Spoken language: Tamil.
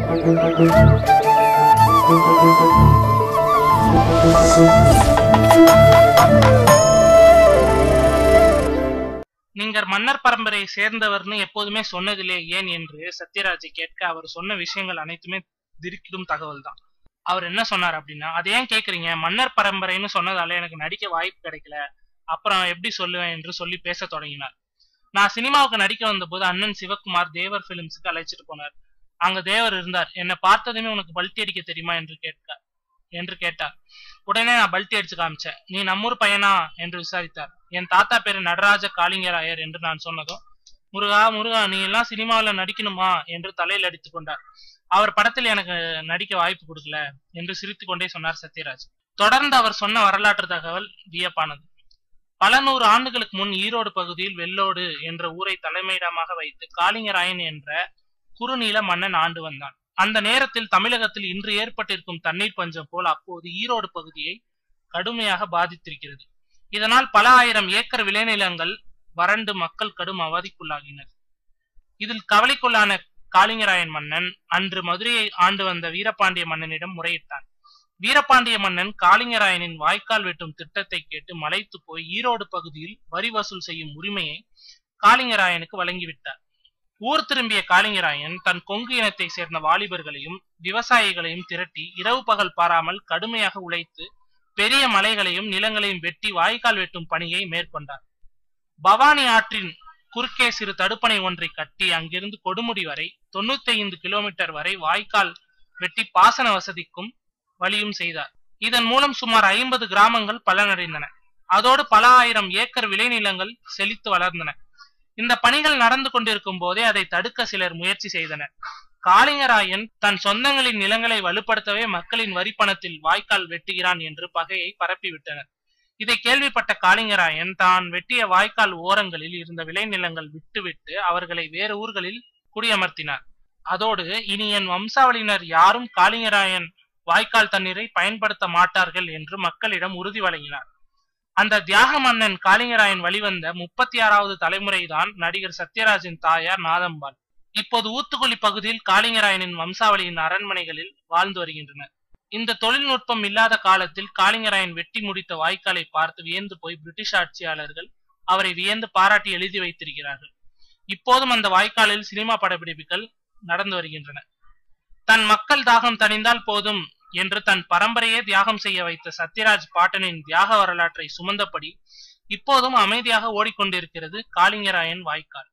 நீங்கள் மன்னர் பரம்பரையை சேர்ந்தவர்னு எப்போதுமே சொன்னதில்லே ஏன் என்று சத்யராஜை கேட்க அவர் சொன்ன விஷயங்கள் அனைத்துமே திடுக்கிடும் தகவல் தான் அவர் என்ன சொன்னார் அப்படின்னா அதை ஏன் கேக்குறீங்க மன்னர் பரம்பரைன்னு சொன்னதால எனக்கு நடிக்க வாய்ப்பு கிடைக்கல அப்புறம் எப்படி சொல்லுவேன் என்று சொல்லி பேச தொடங்கினார் நான் சினிமாவுக்கு நடிக்க வந்தபோது அண்ணன் சிவகுமார் தேவர் பிலிம்ஸுக்கு அழைச்சிட்டு போனார் அங்க தேவர் இருந்தார் என்னை பார்த்ததுமே உனக்கு பல்ட்டி அடிக்க தெரியுமா என்று கேட்க என்று கேட்டார் உடனே நான் பல்ட்டி அடிச்சு காமிச்சேன் நீ நம்மூர் பையனா என்று விசாரித்தார் என் தாத்தா பேரு நடராஜ காளிங்கராயர் என்று நான் சொன்னதும் முருகா முருகா நீ எல்லாம் சினிமாவில் நடிக்கணுமா என்று தலையில் அடித்துக் கொண்டார் அவர் படத்தில் எனக்கு நடிக்க வாய்ப்பு கொடுக்கல என்று சிரித்துக் கொண்டே சொன்னார் சத்யராஜ் தொடர்ந்து அவர் சொன்ன வரலாற்று தகவல் வியப்பானது பல நூறு ஆண்டுகளுக்கு முன் ஈரோடு பகுதியில் வெள்ளோடு என்ற ஊரை தலைமையிடமாக வைத்து காளிங்கராயன் என்ற குறுநீல மன்னன் ஆண்டு வந்தான் அந்த நேரத்தில் தமிழகத்தில் இன்று ஏற்பட்டிருக்கும் தண்ணீர் பஞ்சம் போல் அப்போது ஈரோடு பகுதியை கடுமையாக பாதித்திருக்கிறது இதனால் பல ஆயிரம் ஏக்கர் விளைநிலங்கள் வறண்டு மக்கள் கடும் அவதிக்குள்ளாகினர் இதில் கவலைக்குள்ளான காளிங்கராயன் மன்னன் அன்று மதுரையை ஆண்டு வந்த வீரபாண்டிய மன்னனிடம் முறையிட்டான் வீரபாண்டிய மன்னன் காளிங்கராயனின் வாய்க்கால் வெட்டும் திட்டத்தை கேட்டு மலைத்து போய் ஈரோடு பகுதியில் வரி வசூல் செய்யும் உரிமையை காளிங்கராயனுக்கு வழங்கிவிட்டார் ஊர் திரும்பிய காளிங்கராயன் தன் கொங்கு இனத்தை சேர்ந்த வாலிபர்களையும் விவசாயிகளையும் திரட்டி இரவு பகல் பாராமல் கடுமையாக உழைத்து பெரிய மலைகளையும் நிலங்களையும் வெட்டி வாய்க்கால் வெட்டும் பணியை மேற்கொண்டார் பவானி ஆற்றின் குறுக்கே சிறு தடுப்பணை ஒன்றை கட்டி அங்கிருந்து கொடுமுடி வரை தொண்ணூத்தி ஐந்து கிலோமீட்டர் வரை வாய்க்கால் வெட்டி பாசன வசதிக்கும் வழியும் செய்தார் இதன் மூலம் சுமார் ஐம்பது கிராமங்கள் பலனடைந்தன அதோடு பல ஆயிரம் ஏக்கர் விளைநிலங்கள் செழித்து வளர்ந்தன இந்த பணிகள் நடந்து கொண்டிருக்கும் போதே அதை தடுக்க சிலர் முயற்சி செய்தனர் காளிங்கராயன் தன் சொந்தங்களின் நிலங்களை வலுப்படுத்தவே மக்களின் வரி பணத்தில் வாய்க்கால் வெட்டுகிறான் என்று பகையை பரப்பிவிட்டனர் இதை கேள்விப்பட்ட காளிங்கராயன் தான் வெட்டிய வாய்க்கால் ஓரங்களில் இருந்த விளைநிலங்கள் விட்டுவிட்டு அவர்களை வேறு ஊர்களில் குடியமர்த்தினார் அதோடு இனி என் வம்சாவளியினர் யாரும் காளிங்கராயன் வாய்க்கால் தண்ணீரை பயன்படுத்த மாட்டார்கள் என்று மக்களிடம் உறுதி வழங்கினார் அந்த தியாக மன்னன் காளிங்கராயன் வழிவந்த முப்பத்தி ஆறாவது தலைமுறைதான் நடிகர் சத்யராஜின் தாயார் நாதம்பாள் இப்போது ஊத்துக்குளி பகுதியில் காளிங்கராயனின் வம்சாவளியின் அரண்மனைகளில் வாழ்ந்து வருகின்றனர் இந்த தொழில்நுட்பம் இல்லாத காலத்தில் காளிங்கராயன் வெட்டி முடித்த வாய்க்காலை பார்த்து வியந்து போய் பிரிட்டிஷ் ஆட்சியாளர்கள் அவரை வியந்து பாராட்டி எழுதி வைத்திருக்கிறார்கள் இப்போதும் அந்த வாய்க்காலில் சினிமா படப்பிடிப்புகள் நடந்து வருகின்றன தன் மக்கள் தாகம் தணிந்தால் போதும் என்று தன் பரம்பரையே தியாகம் செய்ய வைத்த சத்யராஜ் பாட்டனின் தியாக வரலாற்றை சுமந்தபடி இப்போதும் அமைதியாக ஓடிக்கொண்டிருக்கிறது காளிங்கராயன் வாய்க்கால்